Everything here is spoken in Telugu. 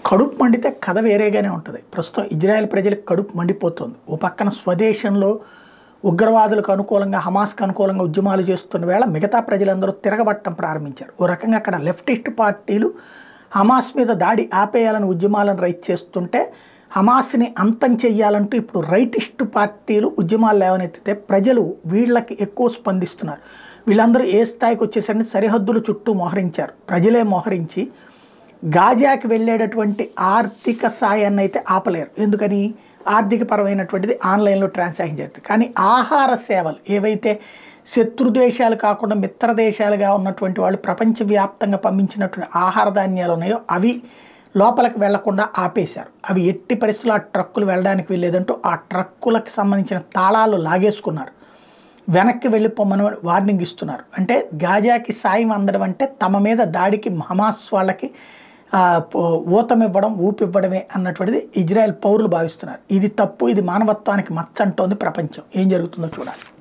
కడుపు మండితే కథ వేరేగానే ఉంటుంది ప్రస్తుతం ఇజ్రాయెల్ ప్రజలకు కడుపు మండిపోతుంది ఓ పక్కన స్వదేశంలో ఉగ్రవాదులకు అనుకూలంగా హమాస్కి అనుకూలంగా ఉద్యమాలు చేస్తున్న వేళ మిగతా ప్రజలందరూ తిరగబట్టడం ప్రారంభించారు ఓ రకంగా అక్కడ లెఫ్టిస్ట్ పార్టీలు హమాస్ మీద దాడి ఆపేయాలని ఉద్యమాలను రైట్ చేస్తుంటే హమాస్ని అంతం చెయ్యాలంటూ ఇప్పుడు రైటిస్ట్ పార్టీలు ఉద్యమాలు లేవనెత్తితే ప్రజలు వీళ్ళకి ఎక్కువ స్పందిస్తున్నారు వీళ్ళందరూ ఏ స్థాయికి వచ్చేసరికి సరిహద్దుల చుట్టూ మోహరించారు ప్రజలే మోహరించి గాజాకి వెళ్ళేటటువంటి ఆర్థిక సాయాన్ని అయితే ఆపలేరు ఎందుకని ఆర్థిక పరమైనటువంటిది ఆన్లైన్లో ట్రాన్సాక్షన్ చేస్తుంది కానీ ఆహార సేవలు ఏవైతే శత్రు దేశాలు కాకుండా మిత్ర దేశాలుగా ఉన్నటువంటి వాళ్ళు ప్రపంచవ్యాప్తంగా పంపించినటువంటి ఆహార ధాన్యాలు ఉన్నాయో అవి లోపలికి వెళ్లకుండా ఆపేశారు అవి ఎట్టి పరిస్థితుల్లో ఆ ట్రక్కులు వెళ్ళడానికి వెళ్ళేదంటూ ఆ ట్రక్కులకు సంబంధించిన తాళాలు లాగేసుకున్నారు వెనక్కి వెళ్ళిపోమని వార్నింగ్ ఇస్తున్నారు అంటే గాజాకి సాయం అందడం అంటే తమ మీద దాడికి హమాస్ వాళ్ళకి ఆ, పో- ఊతమివ్వడం ఊపివ్వడమే అన్నటువంటిది ఇజ్రాయెల్ పౌరులు భావిస్తున్నారు ఇది తప్పు ఇది మానవత్వానికి మచ్చ అంటోంది ప్రపంచం ఏం జరుగుతుందో చూడాలి